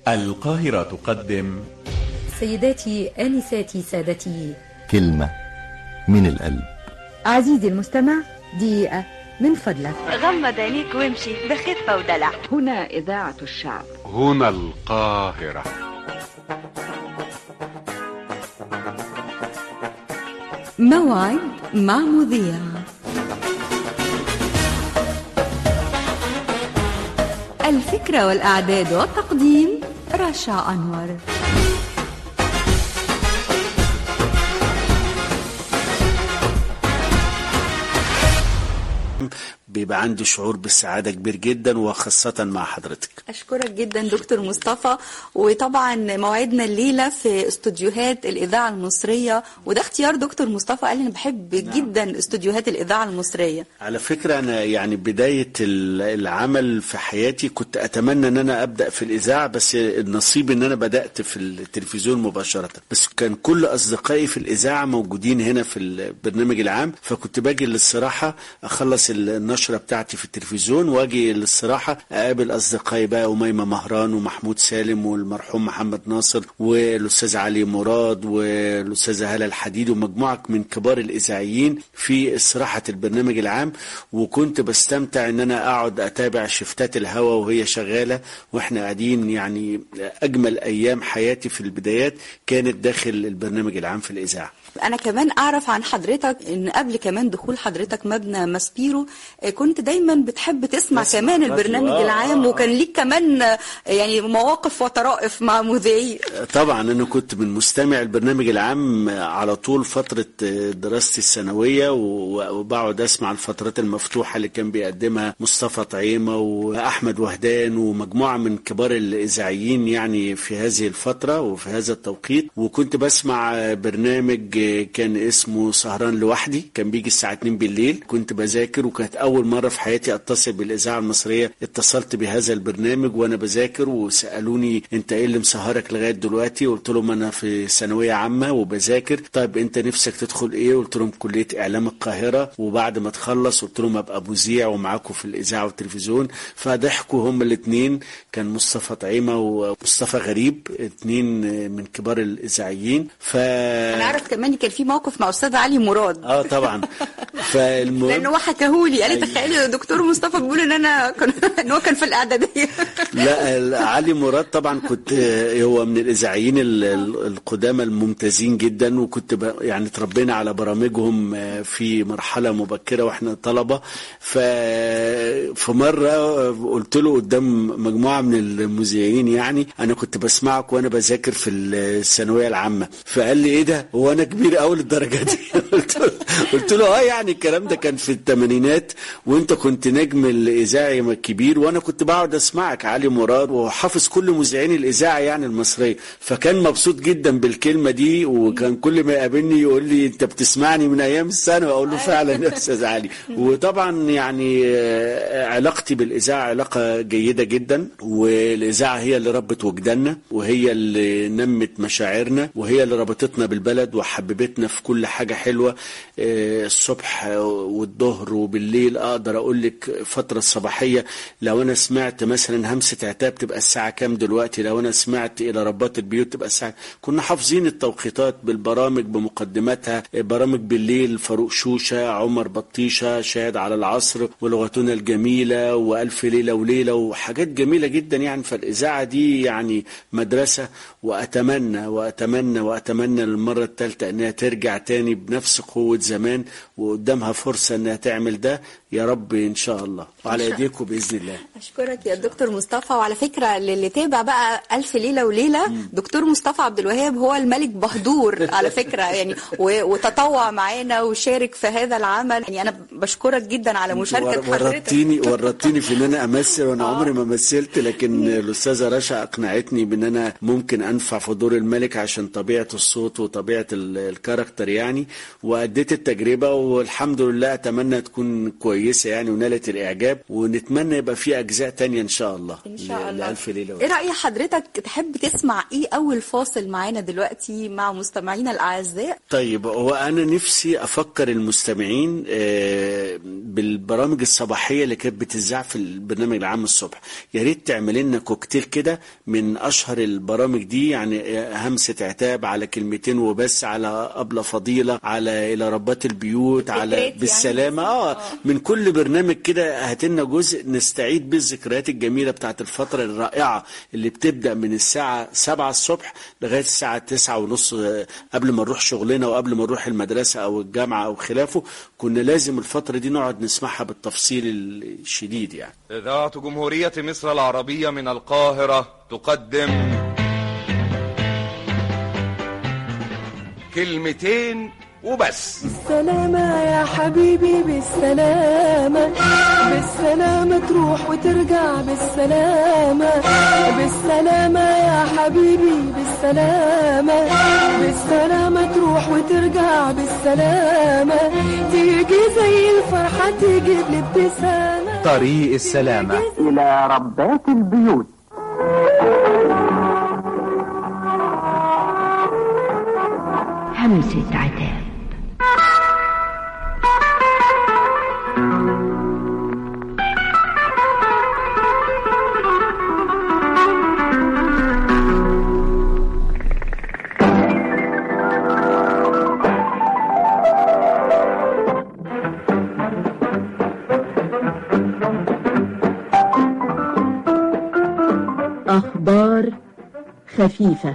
القاهرة تقدم سيداتي آنساتي سادتي كلمة من القلب عزيزي المستمع دقيقة من فضلك غمض عينيك وامشي بخفة ودلع هنا إذاعة الشعب هنا القاهرة موعد مع مذيع الفكرة والإعداد والتقديم رشا أنور بيبقى عندي شعور بالسعادة كبير جدا وخاصة مع حضرتك أشكرك جدا دكتور مصطفى وطبعا موعدنا الليلة في استوديوهات الإذاعة المصرية وده اختيار دكتور مصطفى قال لي أنا بحب نعم. جدا استوديوهات الإذاعة المصرية على فكرة أنا يعني بداية العمل في حياتي كنت أتمنى أن أنا أبدأ في الإذاعة بس النصيب أن أنا بدأت في التلفزيون مباشرة بس كان كل أصدقائي في الإذاعة موجودين هنا في البرنامج العام فكنت باجي للصراحة أخلص النشرة بتاعتي في التلفزيون واجي للصراحة اقابل اصدقائي بقى اميمة مهران ومحمود سالم والمرحوم محمد ناصر والاستاذ علي مراد والاستاذة هالة الحديد ومجموعة من كبار الاذاعيين في استراحة البرنامج العام وكنت بستمتع ان انا اقعد اتابع شفتات الهوا وهي شغالة واحنا قاعدين يعني اجمل ايام حياتي في البدايات كانت داخل البرنامج العام في الاذاعة انا كمان اعرف عن حضرتك ان قبل كمان دخول حضرتك مبنى ماسبيرو كنت دايما بتحب تسمع كمان البرنامج آه العام وكان ليك كمان يعني مواقف وطرائف مع مذيعين طبعا انا كنت من مستمع البرنامج العام على طول فتره دراستي الثانويه وبقعد اسمع الفترات المفتوحه اللي كان بيقدمها مصطفى طعيمه واحمد وهدان ومجموعه من كبار الاذاعيين يعني في هذه الفتره وفي هذا التوقيت وكنت بسمع برنامج كان اسمه سهران لوحدي كان بيجي الساعة 2 بالليل كنت بذاكر وكانت أول مرة في حياتي أتصل بالإذاعة المصرية اتصلت بهذا البرنامج وأنا بذاكر وسألوني أنت إيه اللي مسهرك لغاية دلوقتي قلت لهم أنا في ثانوية عامة وبذاكر طيب أنت نفسك تدخل إيه قلت لهم كلية إعلام القاهرة وبعد ما تخلص قلت لهم أبقى مذيع ومعاكم في الإذاعة والتلفزيون فضحكوا هم الاثنين كان مصطفى طعيمة ومصطفى غريب اثنين من كبار الإذاعيين ف أنا عارف كمان كان في موقف مع استاذ علي مراد اه طبعا فالمهم لان هو حكاهولي قال لي تخيلي دكتور مصطفى بيقول ان انا كان ان هو كان في الاعداديه لا علي مراد طبعا كنت هو من الاذاعيين القدامى الممتازين جدا وكنت يعني تربينا على برامجهم في مرحله مبكره واحنا طلبه ف في مره قلت له قدام مجموعه من المذيعين يعني انا كنت بسمعك وانا بذاكر في الثانويه العامه فقال لي ايه ده هو انا كبير قوي للدرجه دي قلت له قلت له اه يعني الكلام ده كان في الثمانينات وانت كنت نجم الاذاعي الكبير وانا كنت بقعد اسمعك علي مراد وحافظ كل مذيعين الاذاعه يعني المصريه فكان مبسوط جدا بالكلمه دي وكان كل ما يقابلني يقول لي انت بتسمعني من ايام الثانوي اقول له فعلا يا استاذ علي وطبعا يعني علاقتي بالاذاعه علاقه جيده جدا والاذاعه هي اللي ربت وجداننا وهي اللي نمت مشاعرنا وهي اللي ربطتنا بالبلد وحببتنا في كل حاجة حلوة الصبح والظهر وبالليل أقدر أقول لك فترة الصباحية لو أنا سمعت مثلا همسة عتاب تبقى الساعة كام دلوقتي لو أنا سمعت إلى ربات البيوت تبقى الساعة كنا حافظين التوقيتات بالبرامج بمقدماتها برامج بالليل فاروق شوشة عمر بطيشة شاهد على العصر ولغتنا الجميلة وألف ليلة وليلة وحاجات جميلة جدا يعني فالإذاعة دي يعني مدرسة وأتمنى وأتمنى وأتمنى المرة الثالثة انها ترجع تاني بنفس قوة زمان وقدامها فرصة انها تعمل ده يا رب ان شاء الله وعلى ايديكم باذن الله اشكرك يا دكتور مصطفى وعلى فكرة اللي تابع بقى الف ليلة وليلة دكتور مصطفى عبد الوهاب هو الملك بهدور على فكرة يعني وتطوع معانا وشارك في هذا العمل يعني انا بشكرك جدا على مشاركة حضرتك ورطتيني ورطتيني في ان انا امثل وانا عمري ما مثلت لكن الاستاذة رشا اقنعتني بان انا ممكن انفع في دور الملك عشان طبيعة الصوت وطبيعة الكاركتر يعني واديت التجربه والحمد لله اتمنى تكون كويسه يعني ونالت الاعجاب ونتمنى يبقى في اجزاء تانية ان شاء الله ان شاء ل- الله لألف ليله ايه راي حضرتك تحب تسمع ايه اول فاصل معانا دلوقتي مع مستمعينا الاعزاء طيب هو انا نفسي افكر المستمعين آه، بالبرامج الصباحيه اللي كانت بتذاع في البرنامج العام الصبح يا ريت تعمل لنا كوكتيل كده من اشهر البرامج دي يعني آه، همسه عتاب على كلمتين وبس على ابله فضيله على الى ربات البيوت على ذكريات يعني. بالسلامه اه من كل برنامج كده هات لنا جزء نستعيد بيه الذكريات الجميله بتاعت الفتره الرائعه اللي بتبدا من الساعه 7 الصبح لغايه الساعه 9 ونص آه، قبل ما نروح شغلنا وقبل ما نروح المدرسه او الجامعه او خلافه كنا لازم الفتره دي نقعد نسمعها بالتفصيل الشديد يعني إذاعة جمهورية مصر العربية من القاهرة تقدم كلمتين وبس بالسلامة يا حبيبي بالسلامة بالسلامة تروح وترجع بالسلامة بالسلامة يا حبيبي بالسلامة بالسلامة تروح وترجع بالسلامة تيجي زي الفرحة تجيب لي ابتسامة طريق السلامة إلى ربات البيوت همسة عتاب أخبار خفيفة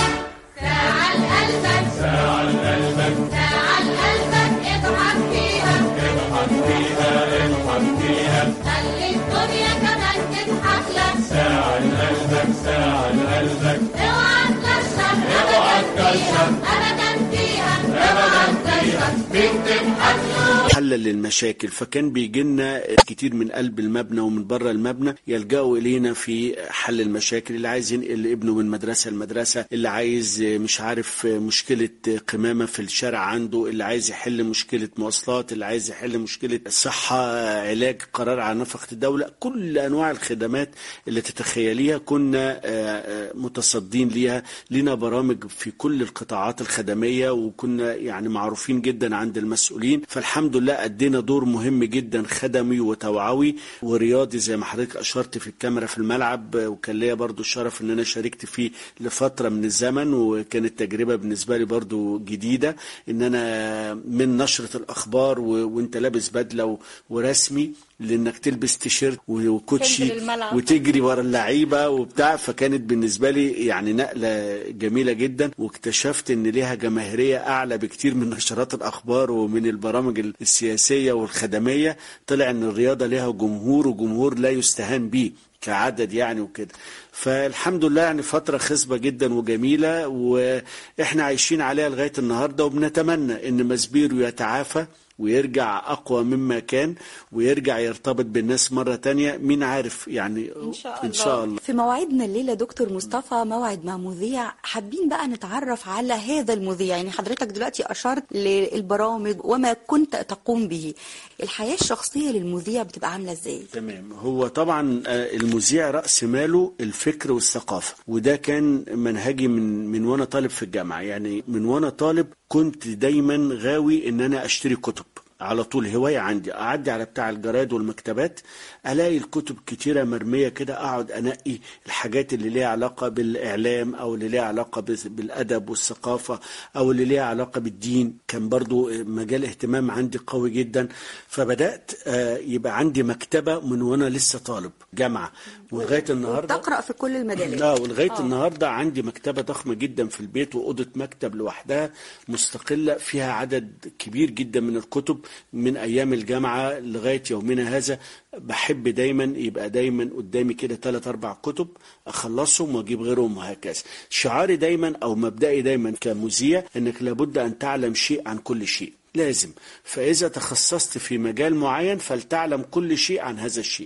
تعال قلبك تعال قلبك تعال قلبك اضحك فيها اضحك فيها اضحك فيها خلي الدنيا كمان تضحك لك تعال قلبك تعال قلبك اوعى تكشر اوعى تكشر ابدا فيها اوعى تكشر بتضحك له حلا للمشاكل فكان بيجي لنا كتير من قلب المبنى ومن بره المبنى يلجأوا إلينا في حل المشاكل اللي عايز ينقل ابنه من مدرسة لمدرسة اللي عايز مش عارف مشكلة قمامة في الشارع عنده اللي عايز يحل مشكلة مواصلات اللي عايز يحل مشكلة صحة علاج قرار على نفقة الدولة كل أنواع الخدمات اللي تتخيليها كنا آه، آه، متصدين ليها لنا برامج في كل القطاعات الخدمية وكنا يعني معروفين جدا عند المسؤولين فالحمد لله أدينا دور مهم جدا خدمي وتوعوي ورياضي زي ما حضرتك أشرت في الكاميرا في الملعب وكان ليا برضو الشرف ان انا شاركت فيه لفترة من الزمن وكانت تجربة بالنسبة لي برضو جديدة ان انا من نشرة الاخبار و... وانت لابس بدلة و... ورسمي لانك تلبس تيشيرت وكوتشي تنزل الملعب. وتجري ورا اللعيبه وبتاع فكانت بالنسبه لي يعني نقله جميله جدا واكتشفت ان ليها جماهيريه اعلى بكتير من نشرات الاخبار ومن البرامج السياسيه والخدميه طلع ان الرياضه ليها جمهور وجمهور لا يستهان بيه كعدد يعني وكده فالحمد لله يعني فترة خصبة جدا وجميلة واحنا عايشين عليها لغاية النهاردة وبنتمنى ان مسبيرو يتعافى ويرجع أقوى مما كان ويرجع يرتبط بالناس مرة تانية مين عارف يعني إن شاء الله. إن شاء الله في مواعيدنا الليلة دكتور مصطفى موعد مع مذيع حابين بقى نتعرف على هذا المذيع يعني حضرتك دلوقتي أشرت للبرامج وما كنت تقوم به الحياة الشخصية للمذيع بتبقى عاملة ازاي؟ تمام هو طبعا آه، المذيع رأس ماله الفكر والثقافة وده كان منهجي من من وانا طالب في الجامعة يعني من وانا طالب كنت دايما غاوي ان انا اشتري كتب على طول هواية عندي أعدي على بتاع الجرايد والمكتبات ألاقي الكتب كتيرة مرمية كده أقعد أنقي الحاجات اللي ليها علاقة بالإعلام أو اللي ليها علاقة بس- بالأدب والثقافة أو اللي ليها علاقة بالدين كان برضو مجال اهتمام عندي قوي جدا فبدأت آه، يبقى عندي مكتبة من وأنا لسه طالب جامعة ولغاية النهاردة تقرأ في كل المجالات لا ولغايه آه. النهارده عندي مكتبه ضخمه جدا في البيت واوضه مكتب لوحدها مستقله فيها عدد كبير جدا من الكتب من ايام الجامعه لغايه يومنا هذا بحب دايما يبقى دايما قدامي كده ثلاث اربع كتب اخلصهم واجيب غيرهم وهكذا شعاري دايما او مبدئي دايما كمذيع انك لابد ان تعلم شيء عن كل شيء لازم فاذا تخصصت في مجال معين فلتعلم كل شيء عن هذا الشيء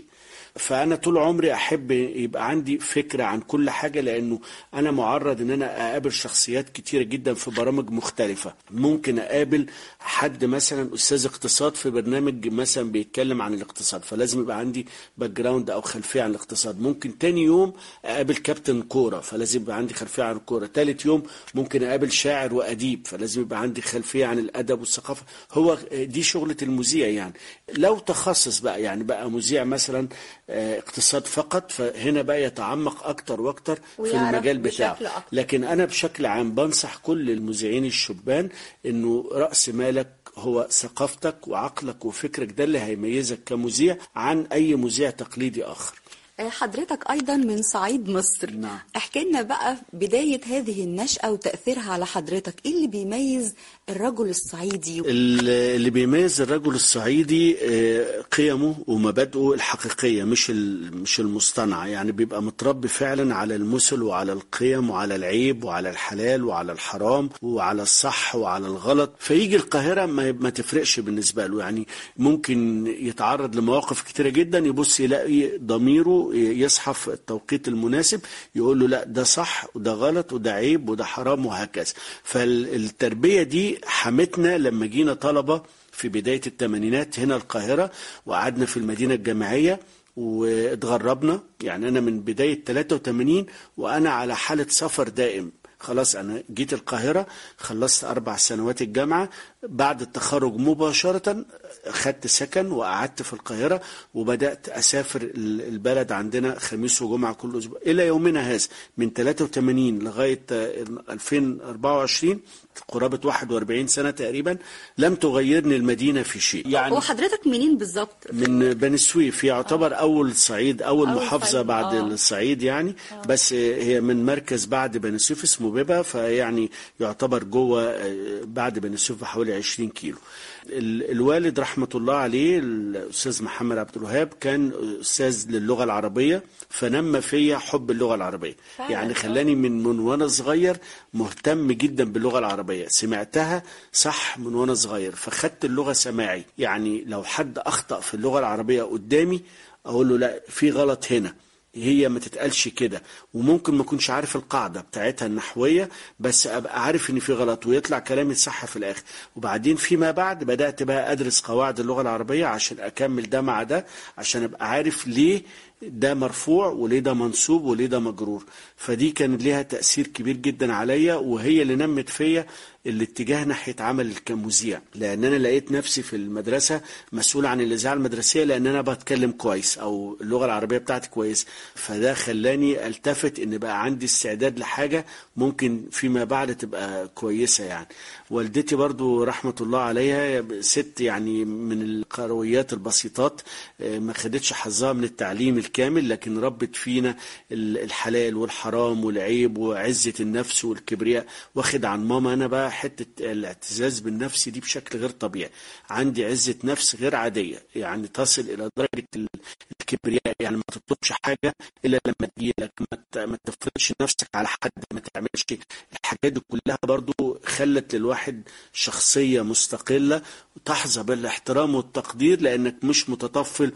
فانا طول عمري احب يبقى عندي فكره عن كل حاجه لانه انا معرض ان انا اقابل شخصيات كتيره جدا في برامج مختلفه ممكن اقابل حد مثلا استاذ اقتصاد في برنامج مثلا بيتكلم عن الاقتصاد فلازم يبقى عندي باك جراوند او خلفيه عن الاقتصاد ممكن تاني يوم اقابل كابتن كوره فلازم يبقى عندي خلفيه عن الكوره تالت يوم ممكن اقابل شاعر واديب فلازم يبقى عندي خلفيه عن الادب والثقافه هو دي شغله المذيع يعني لو تخصص بقى يعني بقى مذيع مثلا آه، اقتصاد فقط فهنا بقى يتعمق اكتر واكتر في ويعرف المجال بشكل بتاعه أكتر. لكن انا بشكل عام بنصح كل المذيعين الشبان انه راس مالك هو ثقافتك وعقلك وفكرك ده اللي هيميزك كمذيع عن اي مذيع تقليدي اخر آه، حضرتك أيضا من صعيد مصر نعم. احكي لنا بقى بداية هذه النشأة وتأثيرها على حضرتك إيه اللي بيميز الرجل الصعيدي ال- اللي بيميز الرجل الصعيدي آه، قيمه ومبادئه الحقيقية مش ال- مش المصطنعة يعني بيبقى متربي فعلا على المثل وعلى القيم وعلى العيب وعلى الحلال وعلى الحرام وعلى الصح وعلى الغلط فيجي القاهرة ما ما تفرقش بالنسبة له يعني ممكن يتعرض لمواقف كتيرة جدا يبص يلاقي ضميره يصحى في التوقيت المناسب يقول له لا ده صح وده غلط وده عيب وده حرام وهكذا فالتربية دي حمتنا لما جينا طلبة في بداية الثمانينات هنا القاهرة وقعدنا في المدينة الجامعية واتغربنا يعني أنا من بداية 83 وأنا على حالة سفر دائم خلاص أنا جيت القاهرة خلصت أربع سنوات الجامعة بعد التخرج مباشرة خدت سكن وقعدت في القاهرة وبدأت أسافر ال- البلد عندنا خميس وجمعة كل أسبوع إلى يومنا هذا من 83 لغاية آه، 2024 قرابة 41 سنة تقريبا لم تغيرني المدينة في شيء يعني هو حضرتك منين بالظبط من بني سويف يعتبر اول صعيد اول, أول محافظه صعيد، بعد آه. الصعيد يعني بس هي من مركز بعد بني سويف اسمه بيبا فيعني يعتبر جوه آه، بعد بني سويف بحوالي 20 كيلو ال- الوالد رحمه الله عليه الاستاذ محمد عبد الوهاب كان استاذ للغه العربيه فنمى فيا حب اللغه العربيه فعلا، يعني آه. خلاني من من وانا صغير مهتم جدا باللغه العربيه سمعتها صح من وانا صغير فخدت اللغه سماعي يعني لو حد اخطا في اللغه العربيه قدامي اقول له لا في غلط هنا هي ما تتقالش كده وممكن ما اكونش عارف القاعده بتاعتها النحويه بس ابقى عارف ان في غلط ويطلع كلامي صح في الاخر وبعدين فيما بعد بدات بقى ادرس قواعد اللغه العربيه عشان اكمل ده مع ده عشان ابقى عارف ليه ده مرفوع وليه ده منصوب وليه ده مجرور فدي كان ليها تأثير كبير جدا عليا وهي اللي نمت فيا الاتجاه ناحية عمل كمذيع لأن أنا لقيت نفسي في المدرسة مسؤول عن الإذاعة المدرسية لأن أنا بتكلم كويس أو اللغة العربية بتاعتي كويس فده خلاني ألتفت إن بقى عندي استعداد لحاجة ممكن فيما بعد تبقى كويسة يعني والدتي برضو رحمة الله عليها ست يعني من القرويات البسيطات آه، ما خدتش حظها من التعليم الكامل لكن ربت فينا ال- الحلال والحرام والعيب وعزة النفس والكبرياء واخد عن ماما أنا بقى حتة الاعتزاز بالنفس دي بشكل غير طبيعي عندي عزة نفس غير عادية يعني تصل إلى درجة ال- الكبرياء يعني ما تطلبش حاجة إلا لما تجيلك ما ت- ما تفرضش نفسك على حد ما تعملش الحاجات دي كلها برضو خلت للواحد شخصية مستقلة تحظى بالاحترام والتقدير لأنك مش متطفل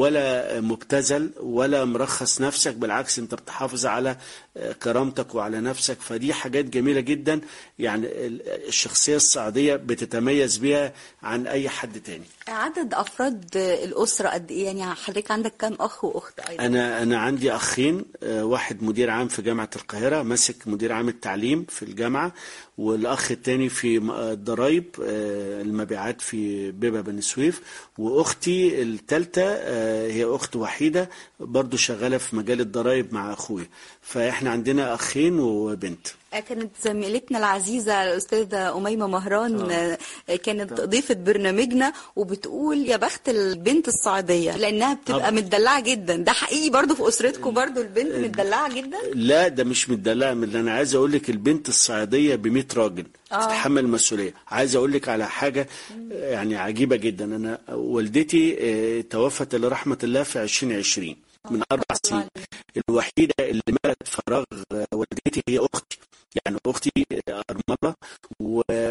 ولا مبتذل ولا مرخص نفسك بالعكس أنت بتحافظ على كرامتك وعلى نفسك فدي حاجات جميلة جدا يعني ال- الشخصية السعودية بتتميز بيها عن أي حد تاني عدد أفراد الأسرة قد إيه يعني حضرتك عندك كام أخ وأخت أيضا أنا أنا عندي أخين آه، واحد مدير عام في جامعة القاهرة ماسك مدير عام التعليم في الجامعة والأخ التاني في م- آه، الضرايب آه، المبيعات في بيبا بني سويف وأختي التالتة آه، هي أخت وحيدة برضو شغالة في مجال الضرايب مع أخويا فإحنا عندنا أخين وبنت كانت زميلتنا العزيزة الأستاذة أميمة مهران آه. كانت ضيفة برنامجنا وبتقول يا بخت البنت الصعيدية لأنها بتبقى طبعا. متدلعة جدا ده حقيقي برضو في أسرتكم برضو البنت متدلعة جدا لا ده مش متدلع من اللي انا عايز اقول لك البنت الصعيديه ب 100 راجل آه. تتحمل المسؤوليه عايز اقول لك على حاجه آه، يعني عجيبه جدا انا والدتي آه، توفت لرحمه الله في 2020 من اربع سنين الوحيده اللي ملت فراغ آه، والدتي هي اختي يعني اختي آه، ارمله وقامت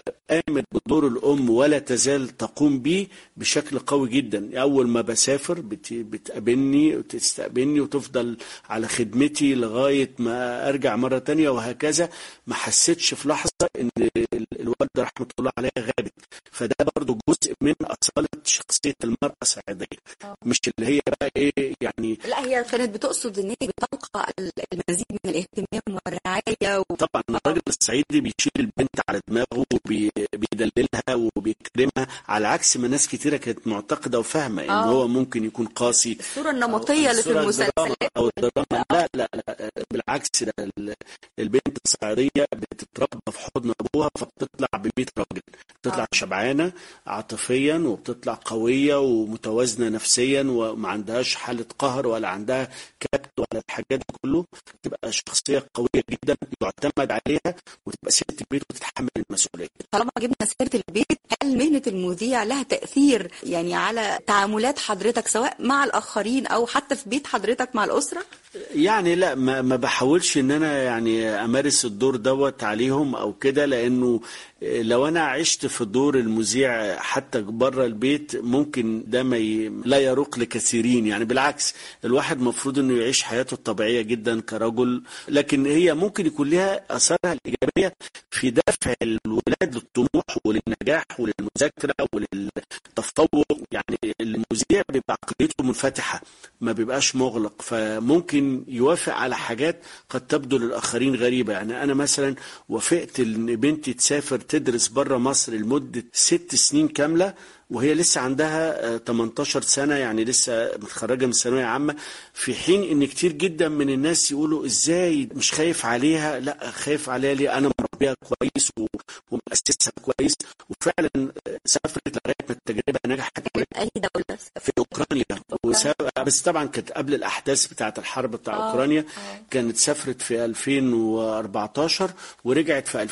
بتغامر بدور الام ولا تزال تقوم به بشكل قوي جدا اول ما بسافر بت- بتقابلني وتستقبلني وتفضل على خدمتي لغايه ما ارجع مره تانية وهكذا ما حسيتش في لحظه ان ال- الوالده رحمه الله عليها غابت فده برضو جزء من اصاله شخصيه المراه الصعيديه مش اللي هي بقى ايه يعني لا هي كانت بتقصد ان هي بتلقى المزيد من الاهتمام والرعايه و... طبعا الراجل الصعيدي بيشيل البنت على دماغه وبيدللها وبيكرمها على عكس ما ناس كتيره كانت معتقده وفاهمه ان آه. هو ممكن يكون قاسي الصوره النمطيه اللي في الصورة المسلسلات الدراما او الدراما لا لا لا بالعكس ده ال- البنت الصعيديه بتتربى في حضن ابوها فبتطلع ب 100 راجل بتطلع آه. شبعانه عاطفيا وبتطلع قويه ومتوازنه نفسيا وما عندهاش حاله قهر ولا عندها كبت ولا الحاجات دي كله تبقى شخصيه قويه جدا يعتمد عليها وتبقى ست بيت وتتحمل المسؤوليه طالما جبنا سيره البيت هل مهنه المذيع لها تاثير يعني على تعاملات حضرتك سواء مع الاخرين او حتى في بيت حضرتك مع الاسره يعني لا ما, ما بحاولش ان انا يعني امارس الدور دوت عليهم او كده لانه لو انا عشت في دور المذيع حتى بره البيت ممكن ده ما ي... لا يروق لكثيرين يعني بالعكس الواحد مفروض انه يعيش حياته الطبيعيه جدا كرجل لكن هي ممكن يكون لها اثارها الايجابيه في دفع الولاد للطموح وللنجاح وللمذاكره وللتفوق يعني المذيع بيبقى عقليته منفتحه ما بيبقاش مغلق فممكن يوافق على حاجات قد تبدو للاخرين غريبه يعني انا مثلا وافقت ان بنتي تسافر تدرس بره مصر لمده ست سنين كامله وهي لسه عندها آه، 18 سنة يعني لسه متخرجة من ثانوية عامة في حين ان كتير جدا من الناس يقولوا ازاي مش خايف عليها لا خايف عليها ليه انا مربيها كويس و- ومؤسسها كويس وفعلا آه، سافرت لغاية ما التجربة نجحت اي دوله في اوكرانيا وسا- بس طبعا كانت قبل الاحداث بتاعه الحرب بتاع آه، اوكرانيا كانت سافرت في 2014 ورجعت في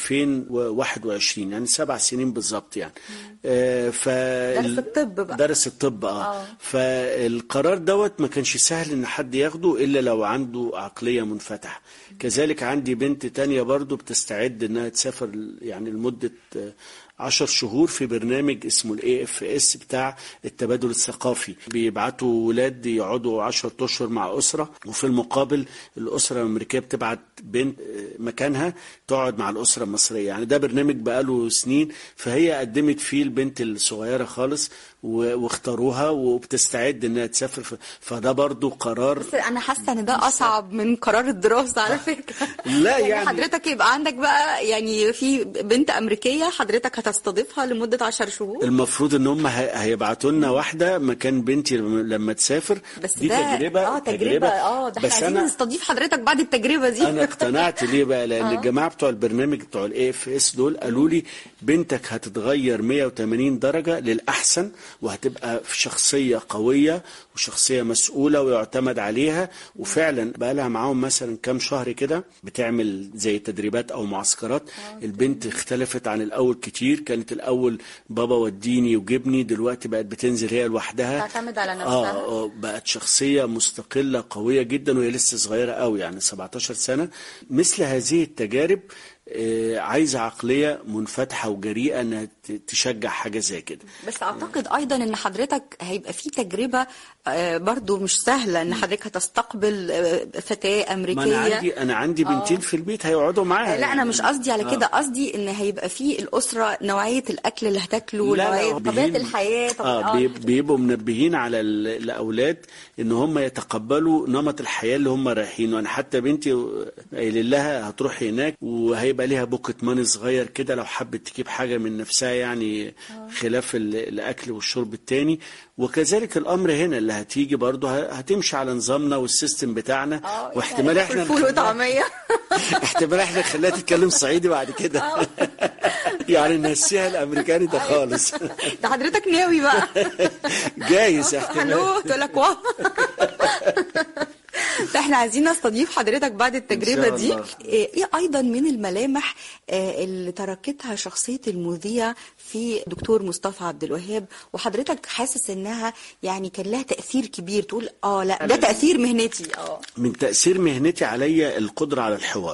2021 يعني سبع سنين بالظبط يعني آه، ف درس الطب بقى. درس الطب اه, آه. فالقرار دوت ما كانش سهل ان حد ياخده الا لو عنده عقليه منفتحه كذلك عندي بنت تانية برضو بتستعد انها تسافر يعني لمده آه، عشر شهور في برنامج اسمه الاي اف اس بتاع التبادل الثقافي بيبعتوا ولاد يقعدوا عشر اشهر مع اسره وفي المقابل الاسره الامريكيه بتبعت بنت آه، مكانها تقعد مع الاسره المصريه يعني ده برنامج بقاله سنين فهي قدمت فيه البنت الصغيره خالص و- واختاروها وبتستعد انها تسافر ف- فده برضو قرار بس انا حاسه ان ده اصعب من قرار الدراسه على فكره لا يعني- حضرتك يبقى عندك بقى يعني في بنت امريكيه حضرتك هتستضيفها لمده 10 شهور المفروض ان هم هي- هيبعتوا لنا واحده مكان بنتي لما لما تسافر بس دي ده تجربه اه تجربه اه ده احنا بس عايزين انا نستضيف حضرتك بعد التجربه دي انا اقتنعت ليه بقى لان آه. الجماعه بتوع البرنامج بتوع الاي اف اس دول قالوا لي بنتك هتتغير 180 درجه للاحسن وهتبقى في شخصيه قويه وشخصيه مسؤوله ويعتمد عليها وفعلا بقى لها معاهم مثلا كام شهر كده بتعمل زي تدريبات او معسكرات البنت اختلفت عن الاول كتير كانت الاول بابا وديني وجبني دلوقتي بقت بتنزل هي لوحدها تعتمد على نفسها. اه آه، بقت شخصية مستقلة قوية جدا وهي لسه صغيرة قوي يعني 17 سنة مثل هذه التجارب آه، عايزة عقلية منفتحة وجريئة انها ت- تشجع حاجة زي كده بس اعتقد ايضا ان حضرتك هيبقى في تجربه آه، برضو مش سهله ان حضرتك هتستقبل آه، فتاه ما امريكيه انا عندي انا عندي بنتين في البيت هيقعدوا معاها لا انا مش قصدي على كده قصدي ان هيبقى في الاسره نوعيه الاكل اللي هتاكله نوعيه هو طبيعه بيهين- الحياه طبيعة اه بيب- بيبقوا منبهين على ال- الاولاد ان هم يتقبلوا نمط الحياه اللي هم رايحينه انا حتى بنتي قايل لها هتروح هناك وهيبقى ليها بوكت ماني صغير كده لو حبت تجيب حاجه من نفسها يعني خلاف ال- الاكل والشرب التاني وكذلك الامر هنا اللي هتيجي برضه ه- هتمشي على نظامنا والسيستم بتاعنا واحتمال احنا فول وطعميه احتمال احنا نخليها تتكلم صعيدي بعد كده يعني نسيها الامريكاني ده خالص ده حضرتك ناوي بقى جايز احتمال الو تقول لك واو فاحنا عايزين نستضيف حضرتك بعد التجربه إن شاء دي الله. ايه ايضا من الملامح آه، اللي تركتها شخصيه المذيع في دكتور مصطفى عبد الوهاب وحضرتك حاسس انها يعني كان لها تاثير كبير تقول اه لا ده تاثير مهنتي اه من تأثير مهنتي عليا القدرة على الحوار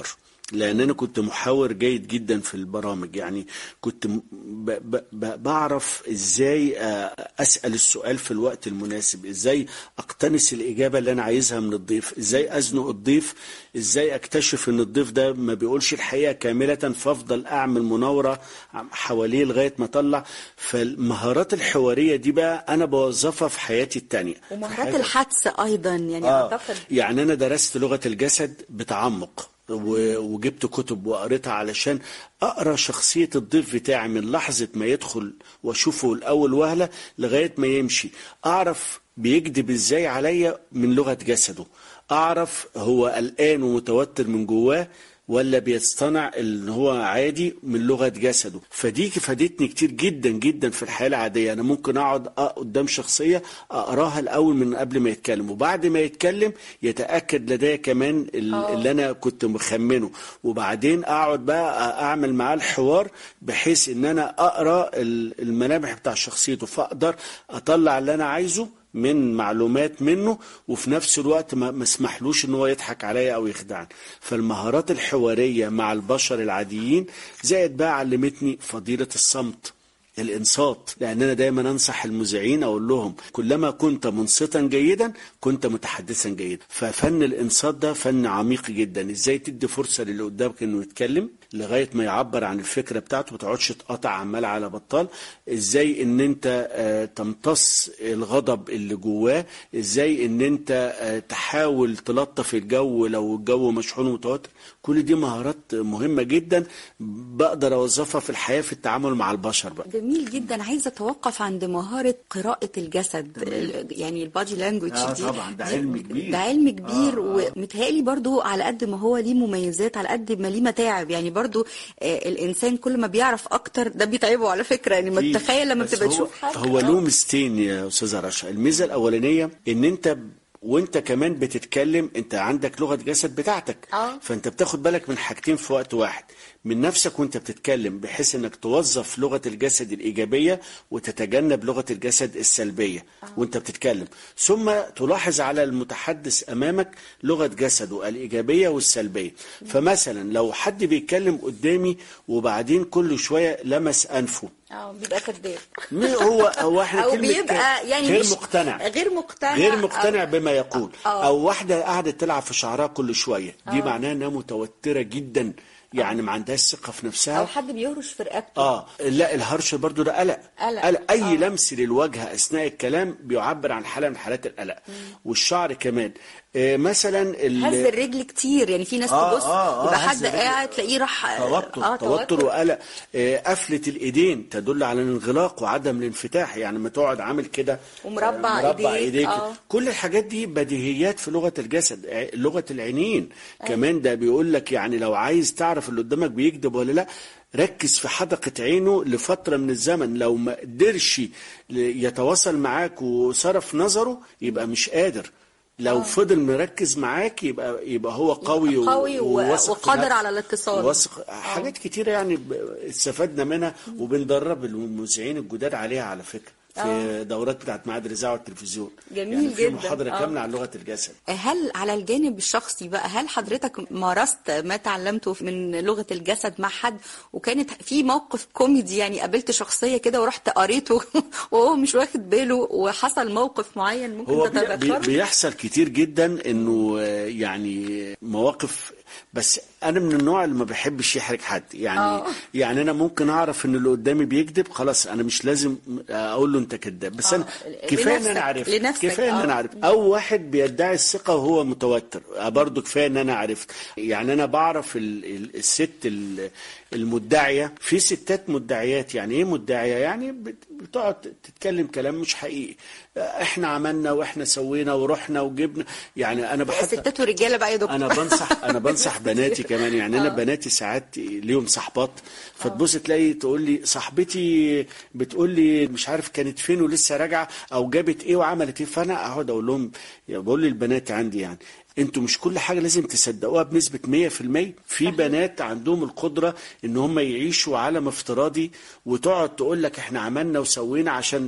لان انا كنت محاور جيد جدا في البرامج يعني كنت م- ب ب ب بعرف ازاي آه، اسال السؤال في الوقت المناسب ازاي اقتنص الاجابه اللي انا عايزها من الضيف ازاي ازنق الضيف ازاي اكتشف ان الضيف ده ما بيقولش الحقيقه كامله فافضل اعمل مناوره حواليه لغايه ما اطلع فالمهارات الحواريه دي بقى انا بوظفها في حياتي التانية في ومهارات حياتي الحدس ايضا يعني آه. اعتقد يعني انا درست لغه الجسد بتعمق و- وجبت كتب وقريتها علشان اقرا شخصيه الضيف بتاعي من لحظه ما يدخل واشوفه الاول وهله لغايه ما يمشي اعرف بيكذب ازاي عليا من لغه جسده اعرف هو قلقان ومتوتر من جواه ولا بيصطنع ان هو عادي من لغه جسده فدي فادتني كتير جدا جدا في الحياه العاديه انا ممكن اقعد أ- قدام شخصيه اقراها الاول من قبل ما يتكلم وبعد ما يتكلم يتاكد لدي كمان ال- آه. اللي انا كنت مخمنه وبعدين اقعد بقى اعمل معاه الحوار بحيث ان انا اقرا ال- الملامح بتاع شخصيته فاقدر اطلع اللي انا عايزه من معلومات منه وفي نفس الوقت ما ما اسمحلوش ان هو يضحك عليا او يخدعني فالمهارات الحواريه مع البشر العاديين زائد بقى علمتني فضيله الصمت الانصات لان انا دايما انصح المذيعين اقول لهم كلما كنت منصتا جيدا كنت متحدثا جيدا ففن الانصات ده فن عميق جدا ازاي تدي فرصه للي قدامك انه يتكلم لغايه ما يعبر عن الفكره بتاعته ما تقعدش تقاطع عمال على بطال ازاي ان انت آه، تمتص الغضب اللي جواه ازاي ان انت آه، تحاول تلطف الجو لو الجو مشحون ومتوتر كل دي مهارات مهمه جدا بقدر اوظفها في الحياه في التعامل مع البشر بقى جميل جدا عايزه اتوقف عند مهاره قراءه الجسد ال- يعني البادي لانجوج آه دي طبعا، ده دي- علم كبير. ده علم كبير ومتهيألي برضو على قد ما هو ليه مميزات على قد ما ليه متاعب يعني برضو آه الانسان كل ما بيعرف اكتر ده بيتعبه على فكره يعني ما في- تتخيل لما بس بتبقى هو- تشوف حاجه هو آه. له ميزتين يا استاذه رشا الميزه الاولانيه ان انت وانت كمان بتتكلم انت عندك لغه جسد بتاعتك آه. فانت بتاخد بالك من حاجتين في وقت واحد من نفسك وانت بتتكلم بحيث انك توظف لغه الجسد الايجابيه وتتجنب لغه الجسد السلبيه وانت بتتكلم ثم تلاحظ على المتحدث امامك لغه جسده الايجابيه والسلبيه فمثلا لو حد بيتكلم قدامي وبعدين كل شويه لمس انفه اه بيبقى كذاب م- هو هو احنا او كلمة بيبقى يعني غير مش مقتنع غير مقتنع غير مقتنع أو- بما يقول آه. او واحده قاعده تلعب في شعرها كل شويه دي معناها انها متوتره جدا يعني ما عندهاش ثقه في نفسها او حد بيهرش في رقبته اه لا الهرش برضو ده قلق قلق. اي آه. لمس للوجه اثناء الكلام بيعبر عن حاله من حالات القلق والشعر كمان آه مثلا ال- هز الرجل كتير يعني في ناس آه، تبص آه، آه، يبقى هز حد الرجل. قاعد تلاقيه راح توتر اه توتر وقلق آه، قفلة الإيدين تدل على الانغلاق وعدم الانفتاح يعني لما تقعد عامل كده ومربع آه، مربع إيديك، إيديك آه. كل الحاجات دي بديهيات في لغة الجسد ع- لغة العينين كمان ده بيقول لك يعني لو عايز تعرف اللي قدامك بيكذب ولا لا ركز في حدقة عينه لفترة من الزمن لو ما قدرش ل- يتواصل معاك وصرف نظره يبقى مش قادر لو فضل مركز معاك يبقى يبقى هو قوي و- قوي و- وواثق في وقادر نفسه. على الاتصال. وواثق حاجات كتيرة يعني ب- استفدنا منها وبندرب المذيعين الجداد عليها على فكرة في دورات بتاعت معاد الإذاعة والتلفزيون جميل يعني في جدا. محاضرة آه. كاملة عن لغة الجسد هل على الجانب الشخصي بقى هل حضرتك مارست ما تعلمته من لغة الجسد مع حد وكانت في موقف كوميدي يعني قابلت شخصية كده ورحت قريته وهو مش واخد باله وحصل موقف معين ممكن هو بي بي تتذكره بيحصل كتير جدا انه آه، يعني مواقف بس انا من النوع اللي ما بحبش يحرج حد يعني آه. يعني انا ممكن اعرف ان اللي قدامي بيكذب خلاص انا مش لازم اقول له انت كذاب بس انا آه، كفايه ان لنفسك- انا عرفت لنفسك، كفايه ان آه. انا عرفت او واحد بيدعي الثقه وهو متوتر آه، برضه كفايه ان انا عرفت يعني انا بعرف ال- ال- الست ال- المدعيه في ستات مدعيات يعني ايه مدعيه يعني بت- بتقعد تتكلم كلام مش حقيقي آه، احنا عملنا واحنا سوينا ورحنا وجبنا يعني انا بحط ستات ورجاله بقى يا دكتور انا بنصح انا بنصح بناتي كمان يعني انا بناتي ساعات ليهم صحبات فتبص تلاقي تقول لي صاحبتي بتقول لي مش عارف كانت فين ولسه راجعه او جابت ايه وعملت ايه فانا اقعد اقول لهم يا بقول للبنات عندي يعني انتوا مش كل حاجه لازم تصدقوها بنسبه 100% في بنات عندهم القدره ان هم يعيشوا عالم افتراضي وتقعد تقول لك احنا عملنا وسوينا عشان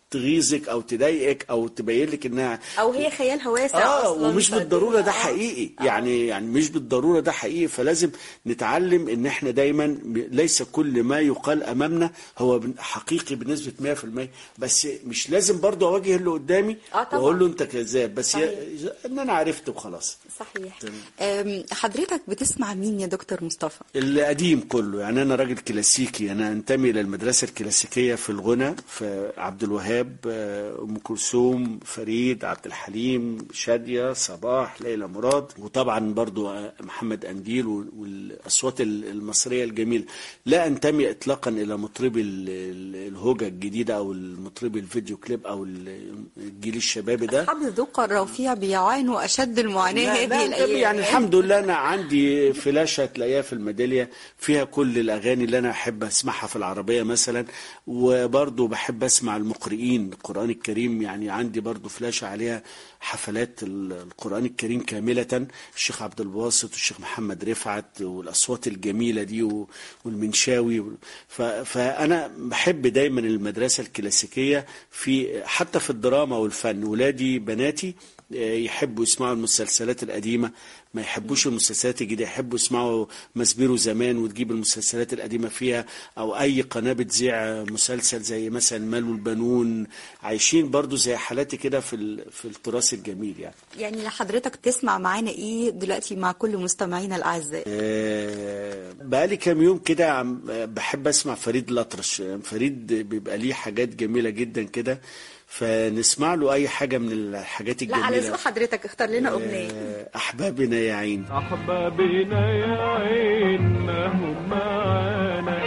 تغيظك او تضايقك او تبين لك انها او هي خيالها واسع اه اصلا ومش فدي- بالضروره ده آه. حقيقي يعني يعني مش بالضروره ده حقيقي فلازم نتعلم ان احنا دايما ب- ليس كل ما يقال امامنا هو بن- حقيقي بنسبه 100% بس مش لازم برضه اواجه اللي قدامي آه طبعاً. واقول له انت كذاب بس صحيح. ي- ان انا عرفت وخلاص صحيح تمام. أم، حضرتك بتسمع مين يا دكتور مصطفى القديم كله يعني انا راجل كلاسيكي انا انتمي الى المدرسه الكلاسيكيه في الغنى في عبد الوهاب آه، ام كلثوم فريد عبد الحليم شاديه صباح ليلى مراد وطبعا برضو آه، محمد انديل وال- والاصوات ال- المصريه الجميله لا انتمي اطلاقا الى مطربي ال- ال- الهوجه الجديده او المطربي الفيديو كليب او ال- الجيل الشبابي ده اصحاب الذوق الرفيع بيعانوا اشد المعاناه لا هذه لا الايام يعني الحمد لله انا عندي فلاشه تلاقيها في الميداليه فيها كل الاغاني اللي انا احب اسمعها في العربيه مثلا وبرضه بحب اسمع المقرئين القران الكريم يعني عندي برضه فلاشه عليها حفلات ال- القران الكريم كامله الشيخ عبد الباسط والشيخ محمد رفعت والاصوات الجميله دي و- والمنشاوي و- ف- فانا بحب دايما المدرسه الكلاسيكيه في حتى في الدراما والفن ولادي بناتي يحبوا يسمعوا المسلسلات القديمة ما يحبوش المسلسلات الجديدة يحبوا يسمعوا مسبيرو زمان وتجيب المسلسلات القديمة فيها أو أي قناة بتذيع مسلسل زي مثلا مال والبنون عايشين برضو زي حالاتي كده في ال- في التراث الجميل يعني يعني حضرتك تسمع معانا ايه دلوقتي مع كل مستمعينا الاعزاء آه، بقالي كام يوم كده عم- بحب اسمع فريد الأطرش فريد بيبقى ليه حاجات جميلة جدا كده فنسمع له أي حاجة من الحاجات لا الجميلة على ذوق حضرتك اختار لنا اغنيه آه، أحبابنا يا عين أحبابنا يا عين ما هم معانا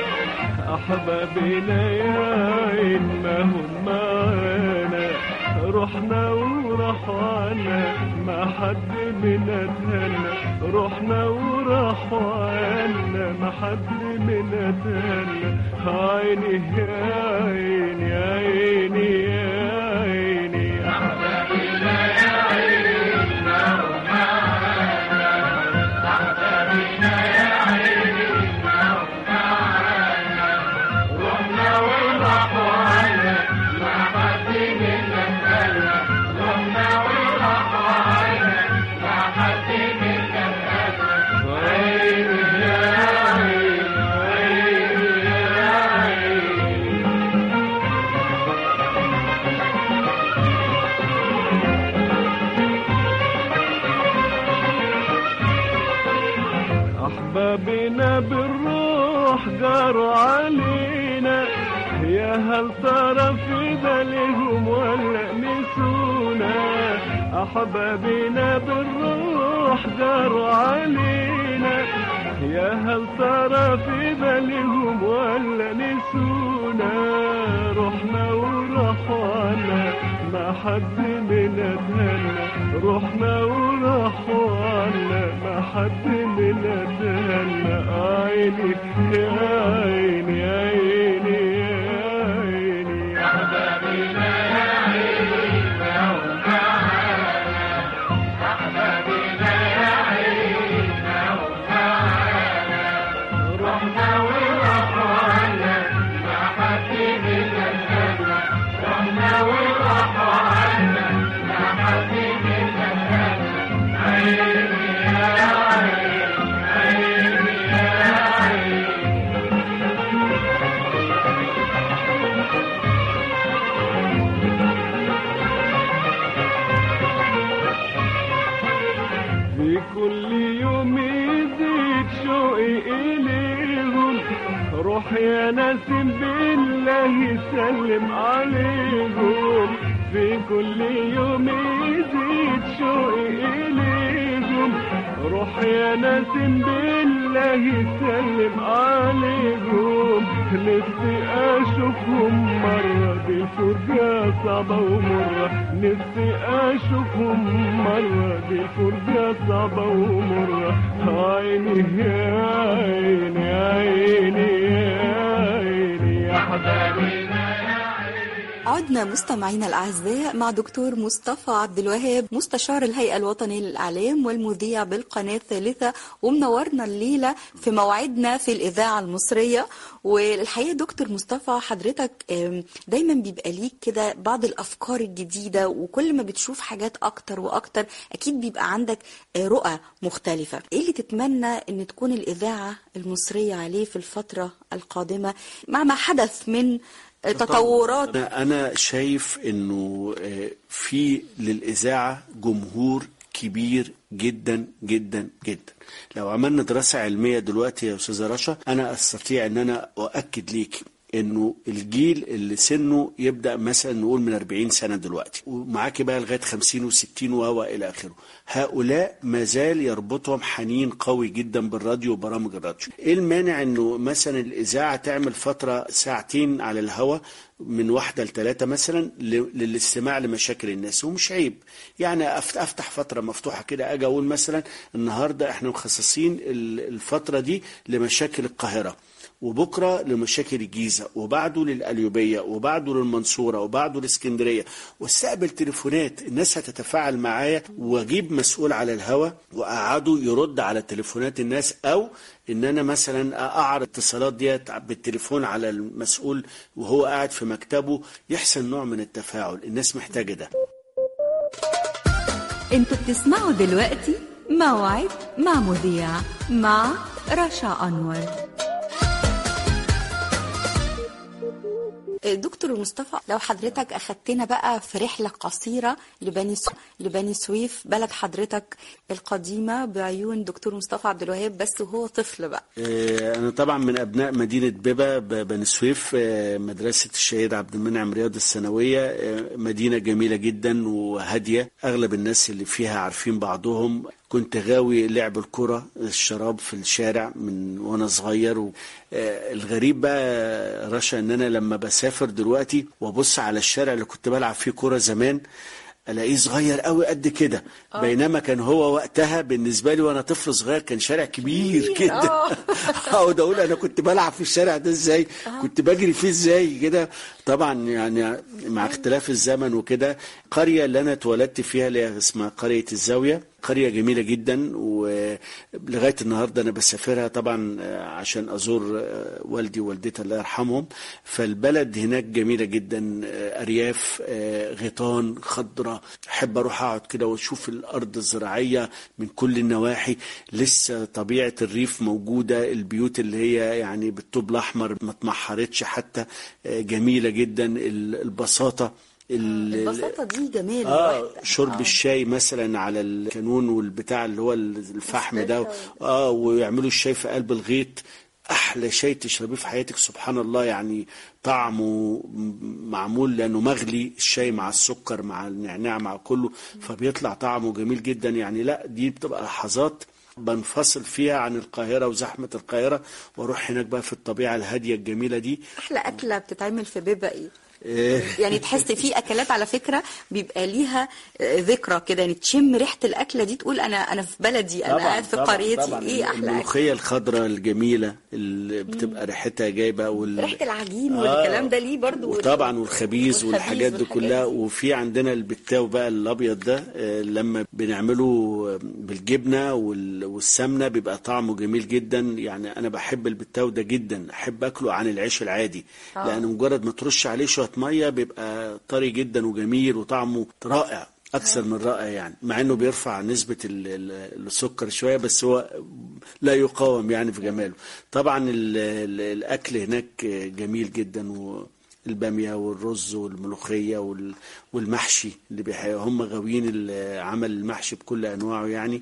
أحبابنا يا عين ما هم معانا رحنا ورحنا ما حد منا تهنى رحنا ورحنا ما حد منا تهنى عيني يا عيني يا عيني يا عيني أحبابنا يا عين ما هم معانا أحبابنا يا عين ما هم معانا رحنا ورحنا ما حد منا تهنى رحنا ورحنا ما حد منا تهنى عيني يا عين عيني يا عين أحبابنا بالروح جاروا علينا يا هل ترى في بالهم ولا نسونا أحبابنا بالروح جاروا علينا يا هل ترى في بالهم ولا نسونا رحنا ورحنا ما حد منا تهنى رحنا ورحنا ما حد منا تهنى عيني يا عيني يا عيني يا عيني يا حبابنا يا عيني ما هم معانا أحبابنا يا عيني ما هم معانا رحنا ورحنا ما حد منا تهنى رحنا ورحنا ما حد منا تهنى عيني يا عيني عيني يا عيني في كل يوم يزيد شوقي إليهم روح يا ناسم بالله سلم عليهم في كل يوم يزيد شوقي إليهم روح يا ناسم بالله سلم عليهم نفسي أشوفهم مرة دي فرجة صعبة ومرة نفسي أشوفهم مرة دي فرجة صعبة ومرة عيني يا عيني يا عيني يا عيني يا حبايبي عد عدنا مستمعينا الأعزاء مع دكتور مصطفى عبد الوهاب مستشار الهيئة الوطنية للإعلام والمذيع بالقناة الثالثة ومنورنا الليلة في موعدنا في الإذاعة المصرية والحقيقة دكتور مصطفى حضرتك آم، دايما بيبقى ليك كده بعض الأفكار الجديدة وكل ما بتشوف حاجات أكتر وأكتر أكيد بيبقى عندك آه، رؤى مختلفة إيه اللي تتمنى أن تكون الإذاعة المصرية عليه في الفترة القادمة مع ما حدث من آه، تطورات أنا أنا شايف إنه آه، في للإذاعة جمهور كبير جدا جدا جدا لو عملنا دراسة علمية دلوقتي يا أستاذة رشا أنا أستطيع إن أنا أؤكد ليك انه الجيل اللي سنه يبدا مثلا نقول من 40 سنه دلوقتي ومعاكي بقى لغايه 50 و60 و الى اخره هؤلاء ما زال يربطهم حنين قوي جدا بالراديو وبرامج الراديو ايه المانع انه مثلا الاذاعه تعمل فتره ساعتين على الهواء من واحدة لثلاثة مثلا ل- للاستماع لمشاكل الناس ومش عيب يعني أفت- أفتح فترة مفتوحة كده أجي أقول مثلا النهاردة إحنا مخصصين ال- الفترة دي لمشاكل القاهرة وبكره لمشاكل الجيزه وبعده للقليوبيه وبعده للمنصوره وبعده لاسكندريه واستقبل تليفونات الناس هتتفاعل معايا واجيب مسؤول على الهوا واقعده يرد على تليفونات الناس او ان انا مثلا اعرض الاتصالات ديت بالتليفون على المسؤول وهو قاعد في مكتبه يحصل نوع من التفاعل الناس محتاجه ده انتوا بتسمعوا دلوقتي موعد مع مذيع مع رشا أنور دكتور مصطفى لو حضرتك أخدتنا بقى في رحلة قصيرة لبني سو... لبني سويف بلد حضرتك القديمة بعيون دكتور مصطفى عبد الوهاب بس وهو طفل بقى آه، أنا طبعا من أبناء مدينة بيبا ب- بني سويف آه، مدرسة الشهيد عبد المنعم رياض الثانوية آه، مدينة جميلة جدا وهادية أغلب الناس اللي فيها عارفين بعضهم كنت غاوي لعب الكرة الشراب في الشارع من وانا صغير و... آه، الغريب بقى رشا ان انا لما بسافر دلوقتي وابص على الشارع اللي كنت بلعب فيه كرة زمان الاقيه صغير قوي قد كده بينما كان هو وقتها بالنسبه لي وانا طفل صغير كان شارع كبير كده اقعد اقول انا كنت بلعب في الشارع ده ازاي كنت بجري فيه ازاي كده طبعا يعني مع اختلاف الزمن وكده قريه اللي انا اتولدت فيها اللي هي اسمها قريه الزاويه قرية جميلة جدا ولغاية النهاردة أنا بسافرها طبعا آه، عشان أزور آه، والدي ووالدتي الله يرحمهم فالبلد هناك جميلة جدا آه، أرياف آه، غيطان خضرة أحب أروح أقعد كده وأشوف الأرض الزراعية من كل النواحي لسه طبيعة الريف موجودة البيوت اللي هي يعني بالطوب الأحمر ما اتمحرتش حتى آه، جميلة جدا ال- البساطة ال- البساطة دي جمال اه الواحد. شرب آه. الشاي مثلا على الكانون والبتاع اللي هو الفحم ده اه ويعملوا الشاي في قلب الغيط احلى شاي تشربيه في حياتك سبحان الله يعني طعمه معمول لانه مغلي الشاي مع السكر مع النعناع مع كله فبيطلع طعمه جميل جدا يعني لا دي بتبقى لحظات بنفصل فيها عن القاهرة وزحمة القاهرة واروح هناك بقى في الطبيعة الهادية الجميلة دي أحلى أكلة بتتعمل في بيبقى إيه؟ إيه. يعني تحس في اكلات على فكره بيبقى ليها آه، ذكرى كده يعني تشم ريحه الاكله دي تقول انا انا في بلدي انا قاعد في قريتي طبعاً. ايه احلى اكل الملوخية الخضراء الجميلة اللي بتبقى ريحتها جايبة وال... ريحه العجين والكلام ده ليه برضو وطبعا والخبيز والخبيز والحاجات دي والحاجات كلها دي. وفي عندنا البتاو بقى الابيض ده آه، لما بنعمله بالجبنه وال- والسمنه بيبقى طعمه جميل جدا يعني انا بحب البتاو ده جدا احب اكله عن العيش العادي آه. لان مجرد ما ترش عليه شويه ميه بيبقى طري جدا وجميل وطعمه رائع اكثر من رائع يعني مع انه بيرفع نسبه ال- ال- السكر شويه بس هو لا يقاوم يعني في جماله طبعا ال- ال- الاكل هناك جميل جدا و البامية والرز والملوخية وال- والمحشي اللي بيحيوا هم غاويين ال- عمل المحشي بكل أنواعه يعني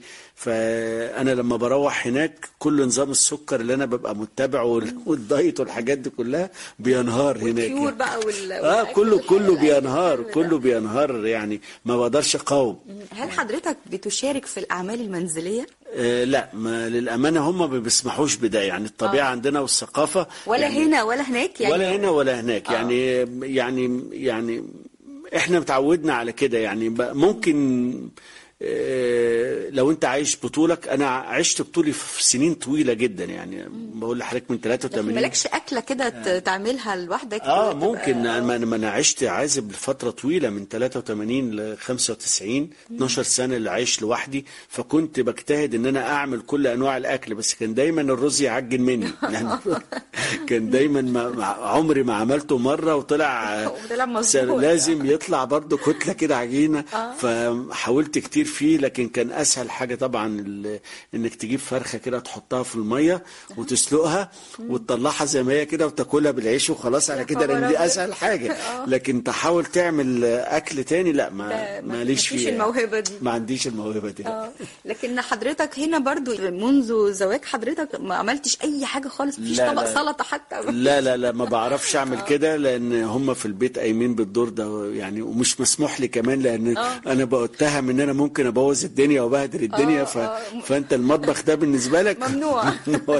فأنا لما بروح هناك كل نظام السكر اللي أنا ببقى متبعه وال- والدايت والحاجات دي كلها بينهار هناك والطيور يعني. بقى وال اه والأكل كله الحلو كله ده. بينهار الحلو ده. كله بينهار يعني ما بقدرش اقاوم هل حضرتك بتشارك في الاعمال المنزليه آه لا ما للامانه هم ما بيسمحوش بده يعني الطبيعه آه. عندنا والثقافه ولا يعني هنا ولا هناك يعني ولا هنا ولا هناك يعني يعني يعني احنا متعودنا على كده يعني ب- ممكن آه، لو انت عايش بطولك انا عشت بطولي في سنين طويله جدا يعني بقول لحضرتك من لكن 83 مالكش اكله كده ت- تعملها لوحدك اه وتبقى- ممكن انا ما انا عشت عازب لفتره طويله من 83 ل 95 12 سنه اللي عايش لوحدي فكنت بجتهد ان انا اعمل كل انواع الاكل بس كان دايما الرز يعجن مني يعني كان دايما ما ما- عمري ما عملته مره وطلع وطلع مظبوط. سنة لازم يطلع برضو كتله كده عجينه آه. فحاولت كتير فيه لكن كان اسهل حاجه طبعا ال- انك تجيب فرخه كده تحطها في الميه وتسلقها وتطلعها زي ما هي كده وتاكلها بالعيش وخلاص على كده لان دي خبر اسهل حاجه آه. لكن تحاول تعمل اكل تاني لا ما ده ما- ماليش مفيش فيه الموهبة دي. ما عنديش الموهبه دي لا. اه لكن حضرتك هنا برضو منذ زواج حضرتك ما عملتش اي حاجه خالص مفيش لا، طبق لا. سلطه حتى لا لا لا ما بعرفش اعمل كده لان هم في البيت قايمين بالدور ده يعني ومش مسموح لي كمان لان آه. انا بتهم ان انا ممكن ابوظ الدنيا وبهدل الدنيا آه، ف... آه. فانت المطبخ ده بالنسبه لك ممنوع.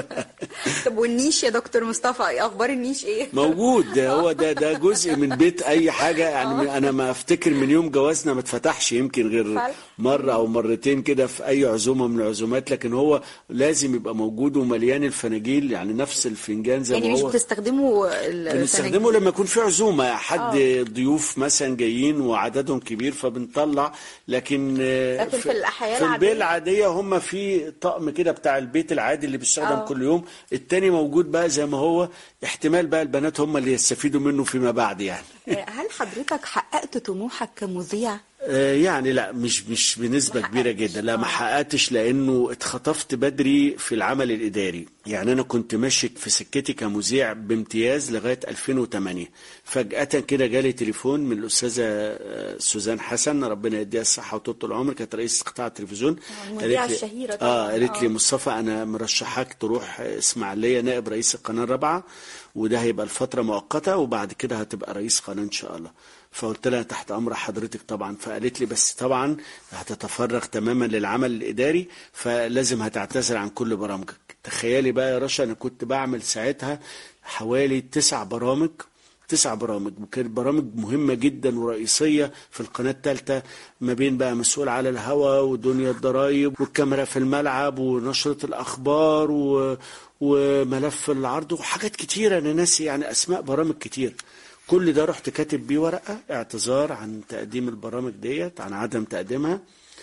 طب والنيش يا دكتور مصطفى إيه اخبار النيش ايه موجود ده هو ده ده جزء من بيت اي حاجه يعني انا ما افتكر من يوم جوازنا ما اتفتحش يمكن غير فعلا. مره او مرتين كده في اي عزومه من العزومات لكن هو لازم يبقى موجود ومليان الفناجيل يعني نفس الفنجان زي يعني ما مش هو بتستخدموا ال- بنستخدمه لما يكون في عزومه حد آه. ضيوف مثلا جايين وعددهم كبير فبنطلع لكن آه، لكن في الأحياء في البيت العادية؟ العاديه هم في طقم كده بتاع البيت العادي اللي بيستخدم آه. كل يوم التاني موجود بقى زي ما هو احتمال بقى البنات هم اللي يستفيدوا منه فيما بعد يعني هل حضرتك حققت طموحك كمذيع آه، يعني لا مش مش بنسبة كبيرة جدا لا ما حققتش لأنه اتخطفت بدري في العمل الإداري يعني أنا كنت ماشي في سكتي كمذيع بامتياز لغاية 2008 فجأة كده جالي تليفون من الأستاذة آه، سوزان حسن ربنا يديها الصحة وطول العمر كانت رئيس قطاع التلفزيون المذيعة قالت لي- الشهيرة طبعاً. اه قالت لي آه. مصطفى أنا مرشحاك تروح إسماعيلية نائب رئيس القناة الرابعة وده هيبقى الفترة مؤقتة وبعد كده هتبقى رئيس قناة إن شاء الله فقلت لها تحت امر حضرتك طبعا فقالت لي بس طبعا هتتفرغ تماما للعمل الاداري فلازم هتعتذر عن كل برامجك تخيلي بقى يا رشا انا كنت بعمل ساعتها حوالي تسع برامج تسع برامج وكانت برامج مهمة جدا ورئيسية في القناة الثالثة ما بين بقى مسؤول على الهوا ودنيا الضرايب والكاميرا في الملعب ونشرة الأخبار و... وملف العرض وحاجات كتيرة أنا ناسي يعني أسماء برامج كتير كل ده رحت كاتب بيه ورقة اعتذار عن تقديم البرامج ديت عن عدم تقديمها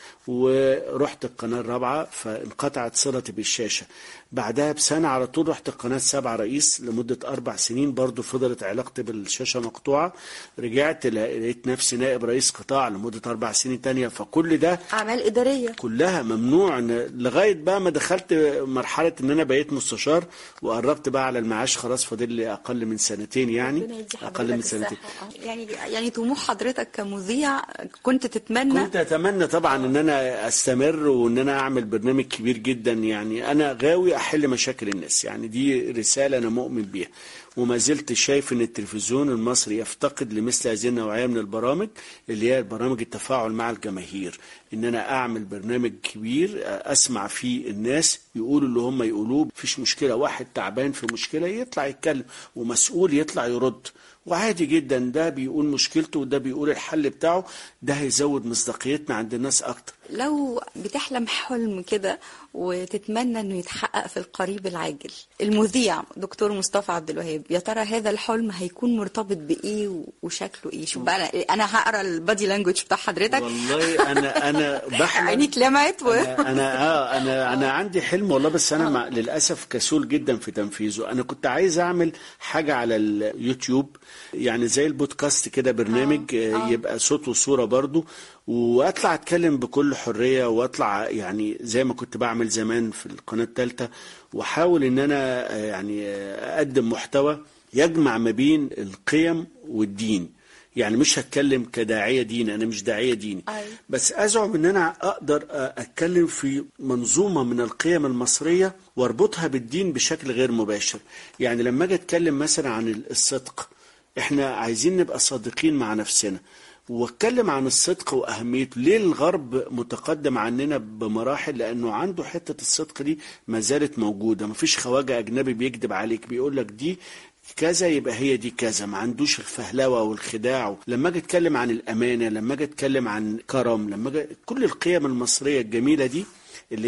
ورحت القناة الرابعة فانقطعت صلتي بالشاشة بعدها بسنة على طول رحت القناة السابعة رئيس لمدة أربع سنين برضو فضلت علاقتي بالشاشة مقطوعة رجعت لقيت نفسي نائب رئيس قطاع لمدة أربع سنين تانية فكل ده اعمال اداريه كلها ممنوع إن- لغايه بقى ما دخلت مرحله ان انا بقيت مستشار وقربت بقى على المعاش خلاص فاضل لي اقل من سنتين يعني ربنا يدي اقل من حضرتك سنتين الصحة. آه. يعني يعني طموح حضرتك كمذيع كنت تتمنى كنت اتمنى طبعا ان انا استمر وان انا اعمل برنامج كبير جدا يعني انا غاوي احل مشاكل الناس يعني دي رساله انا مؤمن بيها وما زلت شايف ان التلفزيون المصري يفتقد لمثل هذه النوعيه من البرامج اللي هي برامج التفاعل مع الجماهير ان انا اعمل برنامج كبير اسمع فيه الناس يقولوا اللي هم يقولوه مفيش مشكله واحد تعبان في مشكله يطلع يتكلم ومسؤول يطلع يرد وعادي جدا ده بيقول مشكلته وده بيقول الحل بتاعه ده هيزود مصداقيتنا عند الناس اكتر لو بتحلم حلم كده وتتمنى انه يتحقق في القريب العاجل المذيع دكتور مصطفى عبد الوهاب يا ترى هذا الحلم هيكون مرتبط بايه و- وشكله ايه شوف بقى انا انا هقرا البادي لانجوج بتاع حضرتك والله انا انا بحلم عينيك لمعت و... انا انا اه انا انا عندي حلم والله بس انا مع للاسف كسول جدا في تنفيذه انا كنت عايز اعمل حاجه على اليوتيوب يعني زي البودكاست كده برنامج آه يبقى صوت وصوره برضو واطلع اتكلم بكل حريه واطلع يعني زي ما كنت بعمل زمان في القناه الثالثه واحاول ان انا آه، يعني آه، اقدم محتوى يجمع ما بين القيم والدين يعني مش هتكلم كداعيه ديني انا مش داعيه ديني أيوة. بس ازعم ان انا اقدر اتكلم في منظومه من القيم المصريه واربطها بالدين بشكل غير مباشر يعني لما اجي اتكلم مثلا عن الصدق احنا عايزين نبقى صادقين مع نفسنا واتكلم عن الصدق واهميته ليه الغرب متقدم عننا بمراحل لانه عنده حته الصدق دي ما زالت موجوده مفيش خواجه اجنبي بيكذب عليك بيقول لك دي كذا يبقى هي دي كذا ما عندوش الفهلوه والخداع لما اجي اتكلم عن الامانه لما اجي اتكلم عن كرم لما اجي كل القيم المصريه الجميله دي اللي هي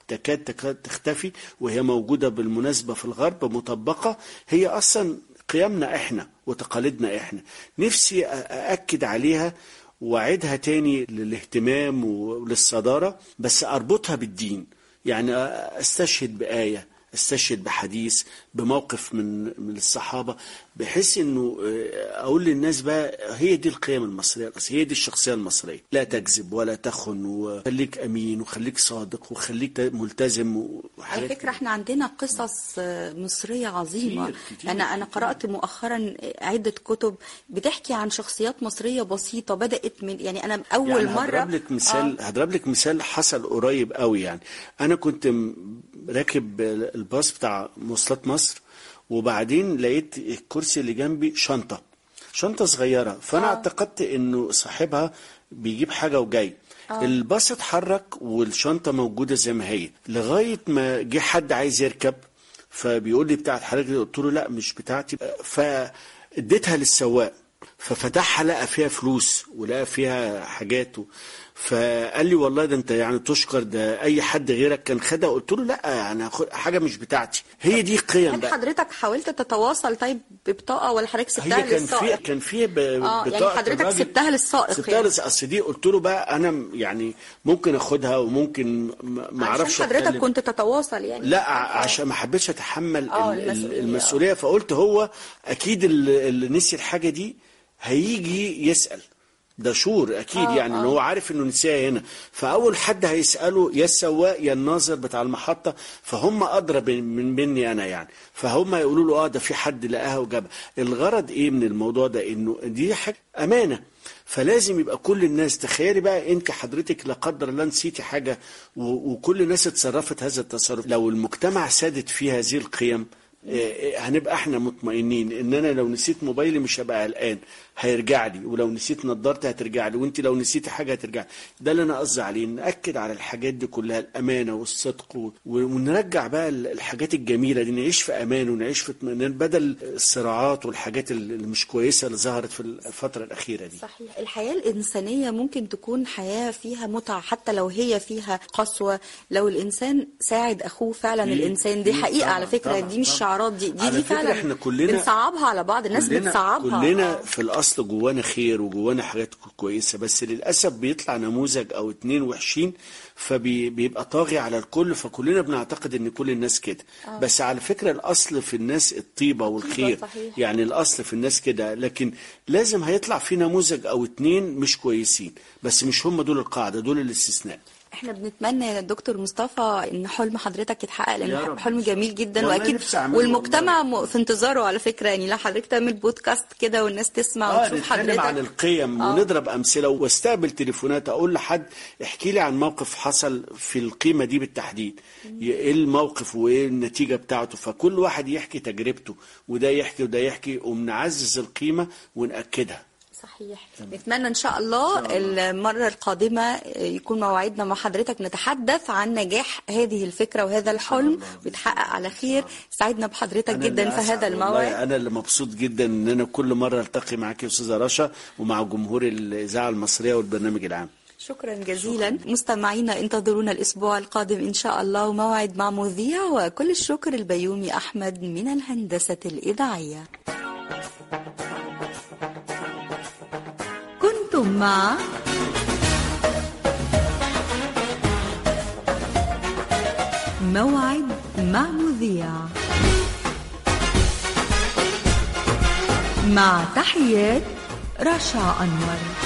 تكاد تكاد تختفي وهي موجودة بالمناسبة في الغرب مطبقة هي أصلا قيمنا إحنا وتقاليدنا إحنا نفسي أ- أأكد عليها وأعيدها تاني للاهتمام وللصدارة بس أربطها بالدين يعني أستشهد بآية استشهد بحديث بموقف من من الصحابه بحيث انه آه، اقول للناس بقى هي دي القيم المصريه الأصلية، هي دي الشخصيه المصريه لا تكذب ولا تخن وخليك امين وخليك صادق وخليك ملتزم على وحاجات فكرة احنا عندنا قصص آه، مصرية عظيمة كتير- كتير. أنا أنا قرأت مؤخرا عدة كتب بتحكي عن شخصيات مصرية بسيطة بدأت من يعني أنا أول يعني مرة هضرب لك مثال هضرب لك مثال حصل قريب قوي يعني انا كنت م- راكب الباص بتاع مواصلات مصر وبعدين لقيت الكرسي اللي جنبي شنطه شنطه صغيره فانا اعتقدت انه صاحبها بيجيب حاجه وجاي الباص اتحرك والشنطه موجوده زي ما هي لغايه ما جه حد عايز يركب فبيقول لي بتاعت حضرتك دي؟ قلت له لا مش بتاعتي فاديتها للسواق ففتحها لقى فيها فلوس ولقى فيها حاجات و... فقال لي والله ده انت يعني تشكر ده اي حد غيرك كان خدها قلت له لا يعني هاخد- حاجه مش بتاعتي هي دي قيم هل بقى حضرتك حاولت تتواصل طيب ببطاقة ولا حضرتك سبتها هي كان في للسائق؟ كان في ب... اه يعني بطاقة حضرتك الراجل- سبتها للسائق سبتها يعني. للس- اصل دي قلت له بقى انا م- يعني ممكن اخدها وممكن ما ما اعرفش عشان حضرتك أتكلم. كنت تتواصل يعني لا ع- عشان ما حبيتش اتحمل آه، ال- ال- المسؤولية. المسؤوليه فقلت هو اكيد اللي اللي نسي الحاجه دي هيجي يسال ده شور اكيد آه، يعني ان آه. هو عارف انه نسيها هنا فاول حد هيساله يا السواق يا الناظر بتاع المحطه فهم ادرى بن- من مني انا يعني فهم يقولوا له اه ده في حد لقاها وجابها الغرض ايه من الموضوع ده انه دي حاجه امانه فلازم يبقى كل الناس تخيلي بقى انت حضرتك لا قدر الله نسيتي حاجه و- وكل الناس اتصرفت هذا التصرف لو المجتمع سادت فيه هذه القيم إيه، هنبقى احنا مطمئنين ان انا لو نسيت موبايلي مش هبقى قلقان هيرجع لي ولو نسيت نظارتي هترجع لي وانت لو نسيتي حاجه هترجع لي. ده اللي انا قصدي عليه ناكد على الحاجات دي كلها الامانه والصدق و- ونرجع بقى ال- الحاجات الجميله دي نعيش في امان ونعيش في اطمئنان بدل الصراعات والحاجات اللي مش كويسه اللي ظهرت في الفتره الاخيره دي صحيح الحياة الإنسانية ممكن تكون حياة فيها متعة حتى لو هي فيها قسوة لو الإنسان ساعد أخوه فعلا دي- الإنسان دي دي حقيقة طبعاً، على فكرة طبعاً، دي مش طبعاً. شعارات دي دي, على دي فكرة فعلا إحنا كلنا- بنصعبها على بعض الناس كلنا بتصعبها كلنا في الاصل جوانا خير وجوانا حاجات كويسه بس للاسف بيطلع نموذج او اتنين وحشين فبيبقى طاغي على الكل فكلنا بنعتقد ان كل الناس كده آه. بس على فكره الاصل في الناس الطيبه والخير صحيح. يعني الاصل في الناس كده لكن لازم هيطلع في نموذج او اتنين مش كويسين بس مش هم دول القاعده دول الاستثناء احنا بنتمنى يا دكتور مصطفى ان حلم حضرتك يتحقق يا لان رب. حلم جميل جدا والله واكيد نفسي أعمله والمجتمع م- في انتظاره على فكره يعني لو حضرتك تعمل بودكاست كده والناس تسمع اه وتشوف نتكلم عن حضرتك القيم آه. ونضرب امثله واستقبل تليفونات اقول لحد احكي لي عن موقف حصل في القيمه دي بالتحديد ي- ايه الموقف وايه النتيجه بتاعته فكل واحد يحكي تجربته وده يحكي وده يحكي وبنعزز القيمه وناكدها صحيح نتمنى ان شاء الله المره القادمه يكون موعدنا مع حضرتك نتحدث عن نجاح هذه الفكره وهذا الحلم ويتحقق على خير سعدنا بحضرتك أنا جدا اللي في أسعد هذا والله، الموعد انا اللي مبسوط جدا ان انا كل مره التقي معاك يا استاذه رشا ومع جمهور الاذاعه المصريه والبرنامج العام شكرا جزيلا مستمعينا انتظرونا الاسبوع القادم ان شاء الله وموعد مع مذيع وكل الشكر البيومي احمد من الهندسه الاذاعيه كنتم مع موعد مع مذيع مع تحيات رشا أنور